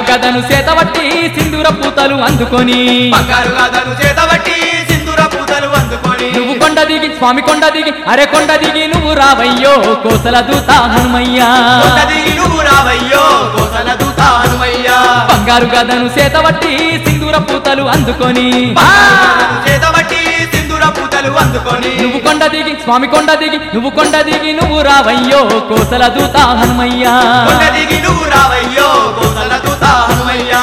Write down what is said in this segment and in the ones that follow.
గదను చేతబట్టి సింధూర పూతలు అందుకొని బంగారు గాథను చేతబట్టి సింధూర పూతలు అందుకొని నువ్వు కొండ దిగి స్వామి కొండ దిగి అరే కొండ దిగి నువ్వు రావయ్యో కోసల దూత హనుమయ్యా కొండ దిగి నువ్వు రావయ్యో కోసల దూత హనుమయ్యా బంగారు గదను చేతబట్టి సింధూర పూతలు అందుకొని బంగారు గాథను చేతబట్టి సింధూర పూతలు అందుకొని నువ్వు కొండ దిగి స్వామి కొండ దిగి నువ్వు కొండ దిగి నువ్వు రావయ్యో కోసల దూత హనుమయ్యా కొండ దిగి నువ్వు రావయ్యో కోసల దూత హనుమయ్యా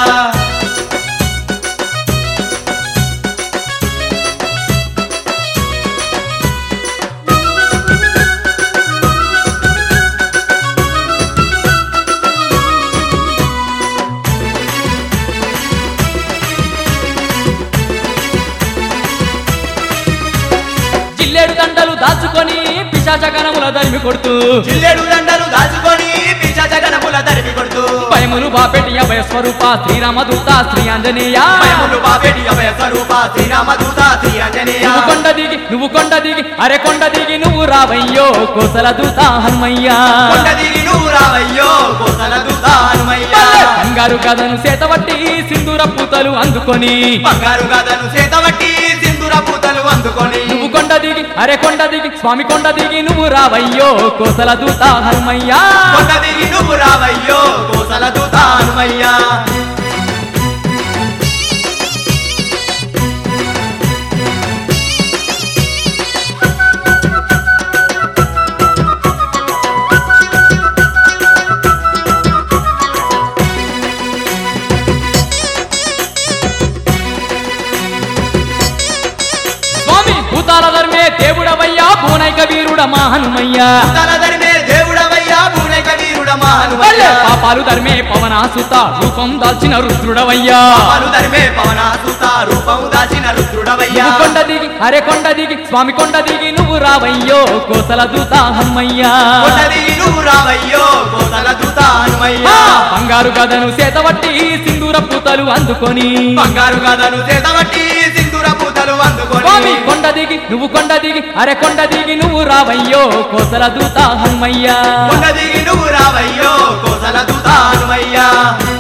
జిల్లేడు దండలు దాచుకొని పిశాచ గణముల దరిమి కొడుతూ జిల్లెడు దండలు దాచుకొని పిశాచ గణముల తరిమి కొడుతూ భయములు బాపెటి అభయ స్వరూప శ్రీరామదూత శ్రీ ఆంజనేయ భయములు బాపెటి అభయ స్వరూప శ్రీరామ దూత శ్రీ ఆంజనేయ నువ్వు కొండ దిగి నువ్వు కొండ దిగి అరే కొండ దిగి నువ్వు రావయ్యో కోసల దూత హనుమయ్యా కొండ దిగి నువ్వు రావయ్యో కోసల దూత హనుమయ్యా బంగారు కథను చేతబట్టి సింధూర పూతలు అందుకొని బంగారు గాథను చేతబట్టి సింధూర పూతలు అందుకొని నువ్వు కొండ దిగి అరే కొండ దిగి స్వామి కొండ దిగి నువ్వు రావయ్యో కోసల దూత హనుమయ్యా కొండ దిగి నువ్వు రావయ్యో కోసల దూత హనుమయ్యా స్వామి భూతాల ధర్మే దేవుడవయ్యా పూనైక వీరుడ మా హనుమయ్యా తల ధర్మే దేవుడవయ్యా పూనక వీరుడమా పల్లె హనుమయ్యా పాపాలు ధర్మే పవనాసుత రూపం దాల్చిన రుద్రుడవయ్యా పాలు ధర్మే పవన సుత రూపం దాచిన రుద్రుడవయ్యా నువ్వు కొండ దిగి అరే కొండ దిగి స్వామి కొండ దిగి నువ్వు రావయ్యో కోసల దూత హనుమయ్యా కొండ దిగి నువ్వు రావయ్యో కోసల దూత హనుమయ్యా ఆ, బంగారు గదను చేతబట్టి సింధూర పూతలు అందుకొని బంగారు గాథను చేతబట్టి సింధూర పూతలు స్వామి అందుకొని కొండ దిగి నువ్వు కొండ దిగి అరే కొండ దిగి నువ్వు రావయ్యో కోసల దూత హనుమయ్యా కొండ దిగి నువ్వు రావయ్యో కోసల దూత హనుమయ్యా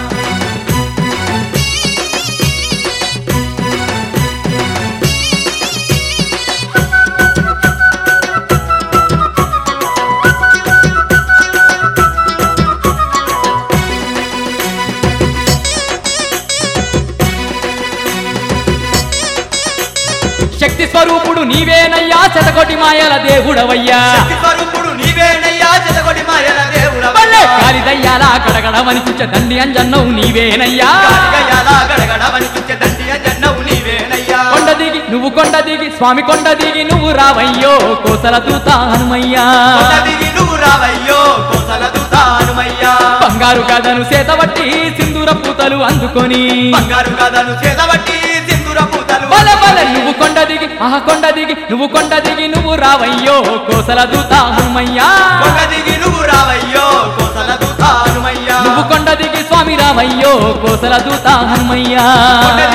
శక్తి స్వరూపుడు నీవేనయ్యా శతకోటి మాయల దేవుడవయ్యా శక్తి స్వరూపుడు నీవేనయ్యా చెతగొడి మాయల పల్లె దేవుడవయ్యా కాలి దయ్యాల గడగడ వనిపించే దండి అంజన్నవు నీవేనయ్యా గాలిగయాల గడగడ వనిపించే దండియ జన్నవు నీవేనయ్యా కొండ దిగి నువ్వు కొండ దిగి స్వామి కొండ దిగి నువ్వు రావయ్యో కోసల దూత హనుమయ్యా కొండ దిగి నువ్వు రావయ్యో కోసల దూత హనుమయ్యా బంగారు గదను చేతబట్టి సింధూర పూతలు అందుకొని బంగారు గాథను చేతబట్టి సింధూర పూతలు బల బల నువ్వు కొండ దిగి ఆహా కొండ దిగి నువ్వు కొండ దిగి నువ్వు రావయ్యో కోసల దూత హనుమయ్యా కొండ దిగి నువ్వు రావయ్యో కోసల దూత హనుమయ్యా నువ్వు కొండ దిగి స్వామి రావయ్యో కోసల దూత హనుమయ్యా కొండ